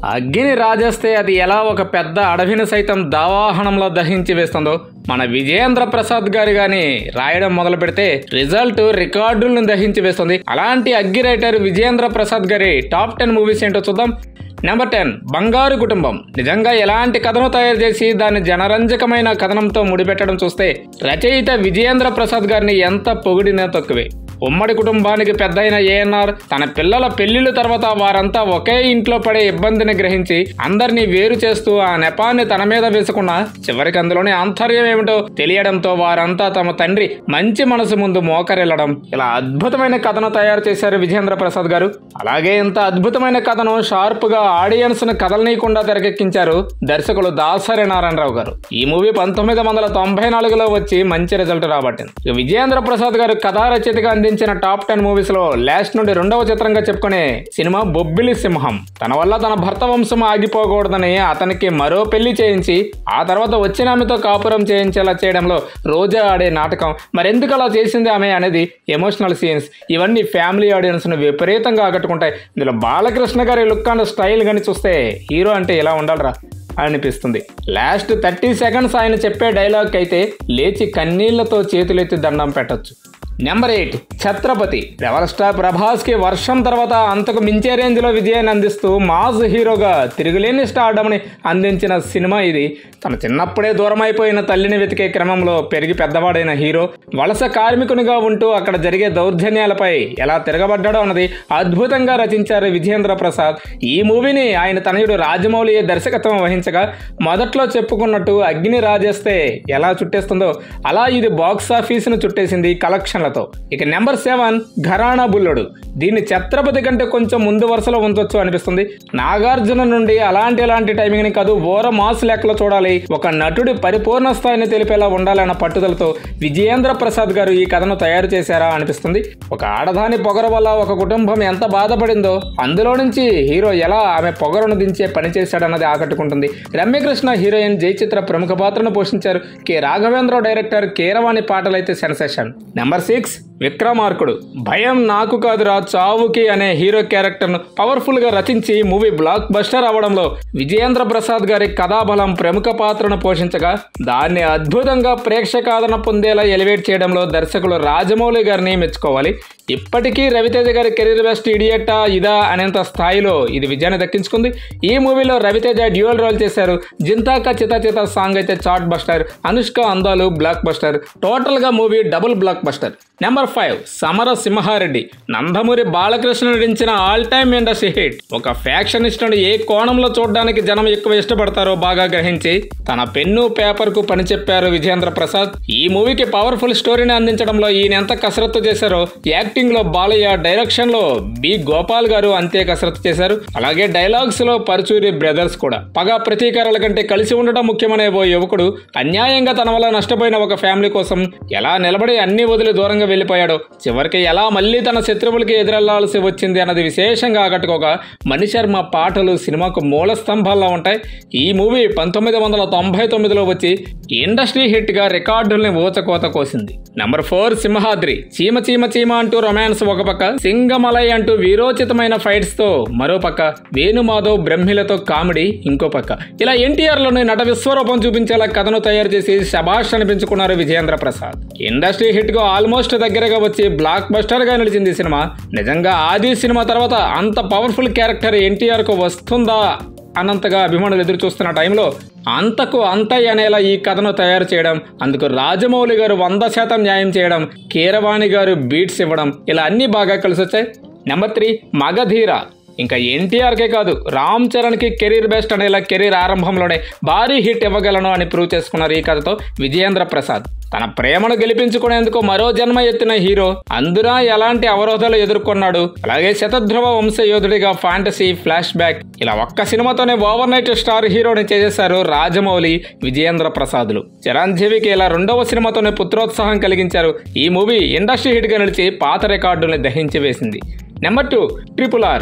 అగ్గిని రాజేస్తే అది ఎలా ఒక పెద్ద అడవిని సైతం దావాహనంలో దహించి వేస్తుందో మన విజయేంద్ర ప్రసాద్ గారు గాని రాయడం మొదలు పెడితే రిజల్ట్ రికార్డులను దహించి వేస్తుంది అలాంటి అగ్గి రైటర్ విజయేంద్ర ప్రసాద్ గారి టాప్ టెన్ మూవీస్ ఏంటో చూద్దాం నెంబర్ టెన్ బంగారు కుటుంబం నిజంగా ఎలాంటి కథను తయారు చేసి దాన్ని జనరంజకమైన కథనంతో ముడిపెట్టడం చూస్తే రచయిత విజయేంద్ర ప్రసాద్ గారిని ఎంత పొగిడినా తక్కువే ఉమ్మడి కుటుంబానికి పెద్దయిన ఏఎన్ఆర్ తన పిల్లల పెళ్లిళ్ళ తర్వాత వారంతా ఒకే ఇంట్లో పడే ఇబ్బందిని గ్రహించి అందరినీ వేరు చేస్తూ ఆ నెపాన్ని తన మీద వేసుకున్న చివరికి అందులోని ఆంతర్యం ఏమిటో తెలియడంతో వారంతా తమ తండ్రి మంచి మనసు ముందు మోకరిల్లడం ఇలా అద్భుతమైన కథను తయారు చేశారు విజేంద్ర ప్రసాద్ గారు అలాగే ఇంత అద్భుతమైన కథను షార్ప్ గా ఆడియన్స్ ను కదలనీయకుండా తెరకెక్కించారు దర్శకులు దాసరి నారాయణరావు గారు ఈ మూవీ పంతొమ్మిది వందల తొంభై నాలుగులో వచ్చి మంచి రిజల్ట్ రాబట్టింది ఇక విజయేంద్ర ప్రసాద్ గారు కథా రచయితగా అందించిన టాప్ టెన్ మూవీస్ లో లాస్ట్ నుండి రెండవ చిత్రంగా చెప్పుకునే సినిమా బొబ్బిలి సింహం తన వల్ల తన భర్త వంశం ఆగిపోకూడదని అతనికి మరో పెళ్లి చేయించి ఆ తర్వాత వచ్చిన ఆమెతో కాపురం చేయించేలా చేయడంలో రోజా ఆడే నాటకం మరెందుకు అలా చేసింది ఆమె అనేది ఎమోషనల్ సీన్స్ ఇవన్నీ ఫ్యామిలీ ఆడియన్స్ ను విపరీతంగా ఆకట్టుకుంటాయి ఇందులో బాలకృష్ణ గారి లుక్ అండ్ స్టైల్ కానీ చూస్తే హీరో అంటే ఇలా ఉండాలిరా అనిపిస్తుంది లాస్ట్ థర్టీ సెకండ్స్ ఆయన చెప్పే డైలాగ్ అయితే లేచి కన్నీళ్లతో చేతులెత్తి దండం పెట్టొచ్చు నెంబర్ ఎయిట్ ఛత్రపతి రెవల్ స్టార్ ప్రభాస్ కి వర్షం తర్వాత అంతకు మించే రేంజ్ లో విజయాన్ని అందిస్తూ మాస్ హీరోగా తిరుగులేని స్టార్డమ్ని అందించిన సినిమా ఇది తన చిన్నప్పుడే దూరం అయిపోయిన తల్లిని వెతికే క్రమంలో పెరిగి పెద్దవాడైన హీరో వలస కార్మికునిగా ఉంటూ అక్కడ జరిగే దౌర్జన్యాలపై ఎలా తిరగబడ్డాడో అన్నది అద్భుతంగా రచించారు విజేంద్ర ప్రసాద్ ఈ మూవీని ఆయన తనయుడు రాజమౌళి దర్శకత్వం వహించగా మొదట్లో చెప్పుకున్నట్టు అగ్ని రాజేస్తే ఎలా చుట్టేస్తుందో అలా ఇది బాక్స్ ఆఫీసును చుట్టేసింది కలెక్షన్లతో ఇక నెంబర్ సెవెన్ ఘరానా బుల్లుడు దీన్ని ఛత్రపతి కంటే కొంచెం ముందు వరుసలో ఉంచొచ్చు అనిపిస్తుంది నాగార్జున నుండి అలాంటి ఎలాంటి టైమింగ్ ని కాదు ఓర మాస్ లెక్కలో చూడాలి ఒక నటుడి పరిపూర్ణ స్థాయిని తెలిపేలా ఉండాలన్న పట్టుదలతో విజయేంద్ర ప్రసాద్ గారు ఈ కథను తయారు చేశారా అనిపిస్తుంది ఒక ఆడదాని పొగర వల్ల ఒక కుటుంబం ఎంత బాధపడిందో అందులో నుంచి హీరో ఎలా ఆమె పొగరును దించే పని చేశాడన్నది ఆకట్టుకుంటుంది రమ్యకృష్ణ హీరోయిన్ జయచిత్ర ప్రముఖ పాత్రను పోషించారు కె రాఘవేంద్ర డైరెక్టర్ కీరవాణి పాటలైతే సెన్సేషన్ నెంబర్ సిక్స్ విక్రమార్కుడు భయం నాకు కాదురా చావుకి అనే హీరో క్యారెక్టర్ను పవర్ఫుల్ గా రచించి మూవీ బ్లాక్ బస్టర్ అవడంలో విజయేంద్ర ప్రసాద్ గారి కథాబలం ప్రముఖ పాత్రను పోషించగా దాన్ని అద్భుతంగా ప్రేక్షకాదరణ పొందేలా ఎలివేట్ చేయడంలో దర్శకులు రాజమౌళి గారిని మెచ్చుకోవాలి ఇప్పటికీ రవితేజ గారి కెరీర్ బెస్ట్ ఇడియట్టా ఇదా అనేంత స్థాయిలో ఇది విజయాన్ని దక్కించుకుంది ఈ మూవీలో రవితేజ డ్యూయల్ రోల్ చేశారు జింతాక చిత చిత సాంగ్ అయితే చాట్ బస్టర్ అనుష్క అందాలు బ్లాక్ బస్టర్ టోటల్ గా movie double blockbuster number five Samara Simhareddy Nandamuri Balakrishna నటించిన ఆల్ టైమ్ ఇండస్ట్రీ హిట్ ఒక ఫ్యాక్షనిస్టుని ఏ కోణంలో చూడడానికి జనం ఎక్కువ ఇష్టపడతారో బాగా గ్రహించి తన పెన్ను పేపర్ కు పని చెప్పారు విజేంద్ర ప్రసాద్ ఈ మూవీకి పవర్ఫుల్ స్టోరీని అందించడంలో ఈయన ఎంత కసరత్తు చేశారో యాక్టింగ్ లో బాలయ్య డైరెక్షన్ లో బి గోపాల్ గారు అంతే కసరత్తు చేశారు అలాగే డైలాగ్స్ లో పరుచూరి బ్రదర్స్ కూడా పగ ప్రతీకారాల కంటే కలిసి ఉండడం ముఖ్యమనే ఓ యువకుడు అన్యాయంగా తన వల్ల నష్టపోయిన ఒక ఫ్యామిలీ కోసం ఎలా నిలబడి అన్ని వదిలి దూరంగా వెళ్ళిపోయాడో చివరికి ఎలా మళ్ళీ తన శత్రువులకి ఎదురెళ్లాల్సి వచ్చింది అన్నది విశేషంగా ఆకట్టుకోగా మణిశర్మ పాటలు సినిమాకు మూల స్తంభాల్లో ఉంటాయి ఈ మూవీ పంతొమ్మిది వందల తొంభై తొమ్మిదిలో వచ్చి ఇండస్ట్రీ హిట్ గా రికార్డుల్ని ఊచకోత కోసింది నంబర్ ఫోర్ సింహాద్రి చీమ చీమ చీమ అంటూ రొమాన్స్ ఒక పక్క సింగమలై అంటూ వీరోచితమైన ఫైట్స్ తో మరో పక్క వేణుమాధవ్ బ్రహ్మిలతో కామెడీ ఇంకో పక్క ఇలా ఎన్టీఆర్ లోని నట విశ్వరూపం చూపించేలా కథను తయారు చేసి శబాష్ అనిపించుకున్నారు విజయేంద్ర ప్రసాద్ ఇండస్ట్రీ హిట్ గా ఆల్మోస్ట్ దగ్గరగా వచ్చి బ్లాక్ బస్టర్ గా నిలిచింది ఈ సినిమా నిజంగా ఆది సినిమా తర్వాత అంత పవర్ఫుల్ క్యారెక్టర్ ఎన్టీఆర్ కు వస్తుందా అనంతగా అభిమానులు ఎదురు చూస్తున్న టైంలో అంతకు అంతై అనేలా ఈ కథను తయారు చేయడం అందుకు రాజమౌళి గారు వంద శాతం న్యాయం చేయడం కీరవాణి గారు బీట్స్ ఇవ్వడం ఇలా అన్ని బాగా కలిసి వచ్చాయి నెంబర్ త్రీ మగధీర ఇంకా ఎన్టీఆర్కే కాదు రామ్ చరణ్కి కెరీర్ బెస్ట్ అనేలా కెరీర్ ఆరంభంలోనే భారీ హిట్ ఇవ్వగలను అని ప్రూవ్ చేసుకున్నారు ఈ కథతో విజయేంద్ర ప్రసాద్ తన ప్రేమను గెలిపించుకునేందుకు మరో జన్మ ఎత్తిన హీరో అందునా ఎలాంటి అవరోధాలు ఎదుర్కొన్నాడు అలాగే శతధ్రువ వంశయోధుడిగా ఫ్యాంటసీ ఫ్లాష్ బ్యాక్ ఇలా ఒక్క సినిమాతోనే ఓవర్ నైట్ స్టార్ హీరోని చేసేశారు రాజమౌళి విజయేంద్ర ప్రసాద్లు చిరంజీవికి ఇలా రెండవ సినిమాతోనే పుత్రోత్సాహం కలిగించారు ఈ మూవీ ఇండస్ట్రీ హిట్ గా నిలిచి పాత రికార్డుల్ని దహించి వేసింది నెంబర్ టూ ట్రిపుల్ ఆర్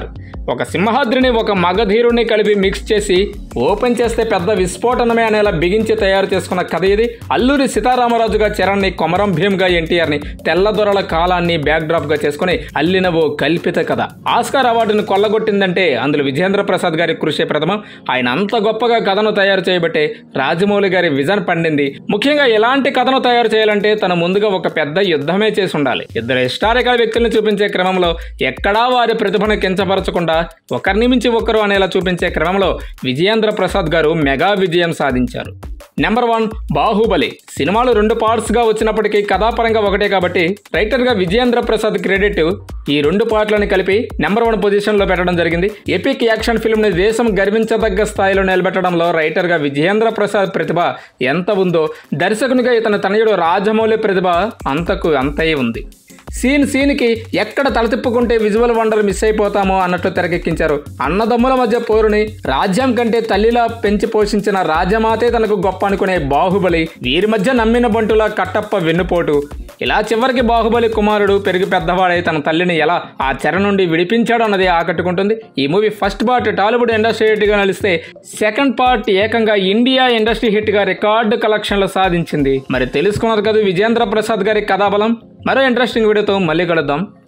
ఒక సింహాద్రిని ఒక మగధీరుని కలిపి మిక్స్ చేసి ఓపెన్ చేస్తే పెద్ద విస్ఫోటనమే అనేలా బిగించి తయారు చేసుకున్న కథ ఇది అల్లూరి సీతారామరాజుగా చరణ్ని కొమరం భీమ్గా ఎన్టీఆర్ని తెల్లదొరల కాలాన్ని బ్యాక్ డ్రాప్గా చేసుకుని అల్లిన ఓ కల్పిత కథ ఆస్కార్ అవార్డును కొల్లగొట్టిందంటే అందులో విజేంద్ర ప్రసాద్ గారి కృషి ప్రథమం ఆయన అంత గొప్పగా కథను తయారు చేయబట్టే రాజమౌళి గారి విజన్ పండింది ముఖ్యంగా ఎలాంటి కథను తయారు చేయాలంటే తన ముందుగా ఒక పెద్ద యుద్ధమే చేసి ఉండాలి ఇద్దరు హిస్టారికల్ వ్యక్తులను చూపించే క్రమంలో ఎక్కడా వారి ప్రతిభను కించపరచకుండా ఒకరిని మించి ఒకరు అనేలా చూపించే క్రమంలో విజయేంద్ర ప్రసాద్ గారు మెగా విజయం సాధించారు నెంబర్ వన్ బాహుబలి సినిమాలు రెండు పార్ట్స్గా వచ్చినప్పటికీ కథాపరంగా ఒకటే కాబట్టి రైటర్గా విజయేంద్ర ప్రసాద్ క్రెడిట్ ఈ రెండు పార్ట్లను కలిపి నెంబర్ వన్ పొజిషన్లో పెట్టడం జరిగింది ఎపిక్ యాక్షన్ ఫిల్మ్ని దేశం గర్వించదగ్గ స్థాయిలో నిలబెట్టడంలో రైటర్గా విజయేంద్ర ప్రసాద్ ప్రతిభ ఎంత ఉందో దర్శకునిగా ఇతని తనయుడు రాజమౌళి ప్రతిభ అంతకు అంతయే ఉంది సీన్ సీన్కి ఎక్కడ తలతిప్పుకుంటే విజువల్ వండర్ మిస్ అయిపోతామో అన్నట్లు తెరకెక్కించారు అన్నదమ్ముల మధ్య పోరుని రాజ్యం కంటే తల్లిలా పెంచి పోషించిన రాజమాతే తనకు గొప్ప అనుకునే బాహుబలి వీరి మధ్య నమ్మిన బంటులా కట్టప్ప వెన్నుపోటు ఇలా చివరికి బాహుబలి కుమారుడు పెరిగి పెద్దవాడై తన తల్లిని ఎలా ఆ చెర నుండి విడిపించాడు అన్నది ఆకట్టుకుంటుంది ఈ movie first part Tollywood industry హిట్గా నలిస్తే సెకండ్ పార్ట్ ఏకంగా ఇండియా ఇండస్ట్రీ హిట్గా రికార్డు కలెక్షన్లు సాధించింది మరి తెలుసుకున్నారు కదా విజేంద్ర ప్రసాద్ గారి కథాబలం మరో ఇంట్రెస్టింగ్ వీడియోతో మళ్ళీ కలుద్దాం